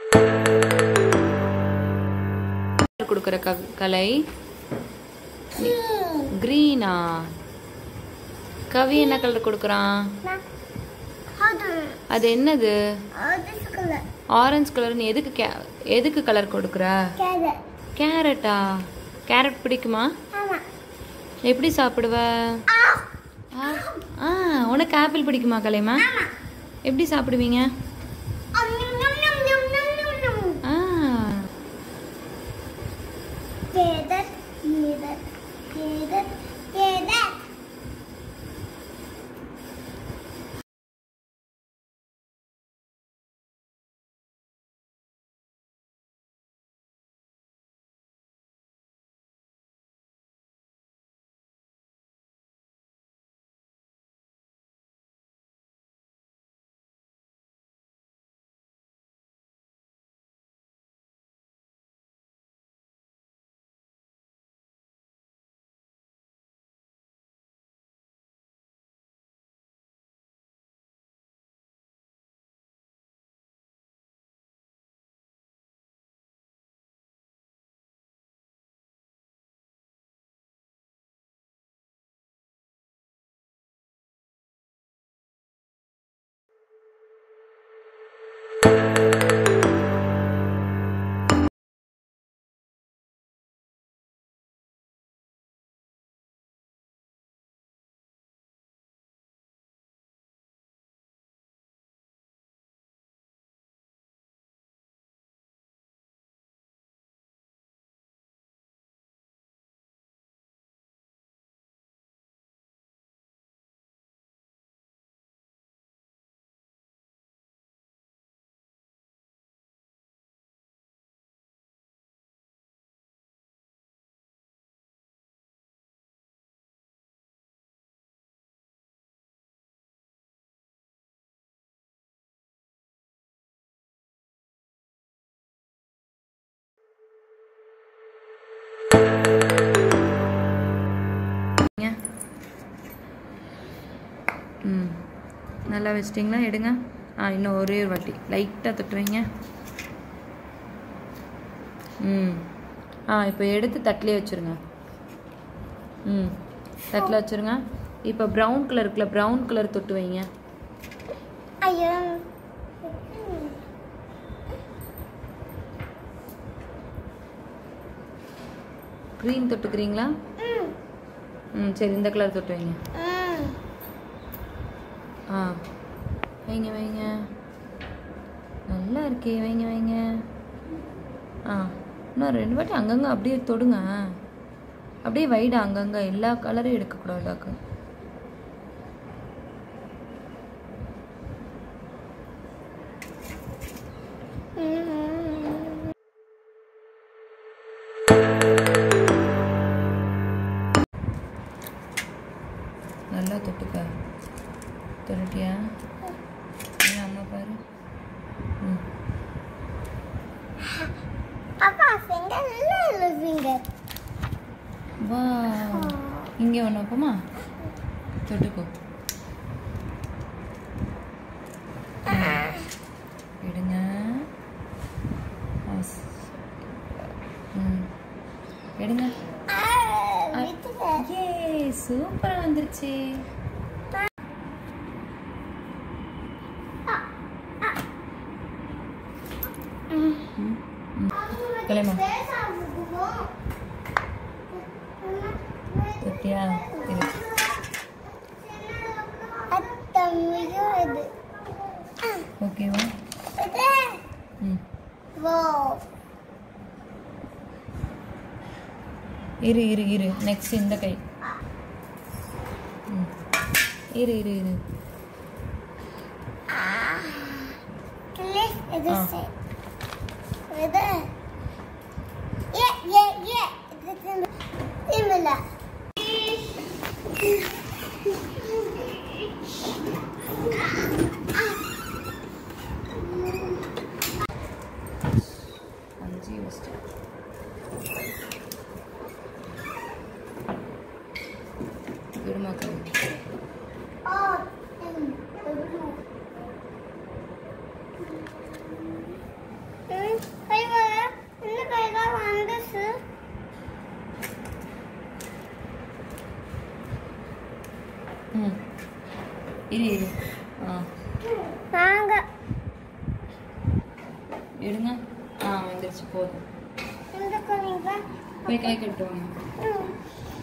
கொடுக்குற க கலை க்ரீனா கவி என்ன கலர் கொடுக்குறான் அது அது என்னது அது கலர் ஆரஞ்சு கலர் நீ எதுக்கு கே எதுக்கு கலர் கொடுக்குற கேரட் கேரட்டா கேரட் பிடிக்குமா ஆமா எப்படி சாப்பிடுவ ஆ ஆ உனக்கு ஆப்பிள் பிடிக்குமா கலைமா எப்படி சாப்பிடுவீங்க ஆ கேரட் கேரட் கேரட் கேரட் இங்க. ம் நல்லா வச்சிட்டிங்களா எடுங்க ஆ இன்னும் ஒரே ஒரு வாட்டி லைட்டாக தொட்டுறீங்க ம் ஆ இப்போ எடுத்து தட்டிலே வச்சுருங்க ம் தட்டில் வச்சுருங்க இப்போ ப்ரௌன் கலர் இருக்குல்ல ப்ரௌன் கலர் தொட்டு வைங்க ஐயோ க்ரீன் தொட்டுக்கிறீங்களா ம் ம் சரி இந்த கலர் தொட்டு வைங்க ம் ஆ வைங்க வைங்க நல்லா இருக்கே வைங்க வைங்க ஆ இன்னும் ரெண்டு வாட்டி அங்கங்கே அப்படியே தொடுங்க அப்படியே வைடா அங்கங்கே எல்லா கலரும் எடுக்கக்கூடாதாக்கு நல்லா தொட்டுக்க தொட்டுட்டியா ஏன் அம்மா பாரு ம் அப்பா ஃபிங்கர் இல்ல இல்ல ஃபிங்கர் வா இங்கே ஒன்று வைப்போமா தொட்டுக்கோ எடுங்க ஆ, ஸ்- ம் எடுங்க ஏ சூப்பராக வந்துருச்சு கிளம்பு தொட்டியா இரு அத்தமிழது ஓகேவா இது ம் வோ இரு இரு இரு நெக்ஸ்ட் இந்த கை ம். இரு இரு இரு கிளிஸ் இது ஆ. சே இது ஏ ஏ ஏ இது திம்பு திம்புல அஞ்சு ஃபஸ்ட்டு விடுமா கை ஓ திம்பு இரு இரு ஆ நாங்க எடுங்க ஆ வந்துருச்சு போதும் இந்த குனிங்க போய் கை கட்டுவாங்க ம்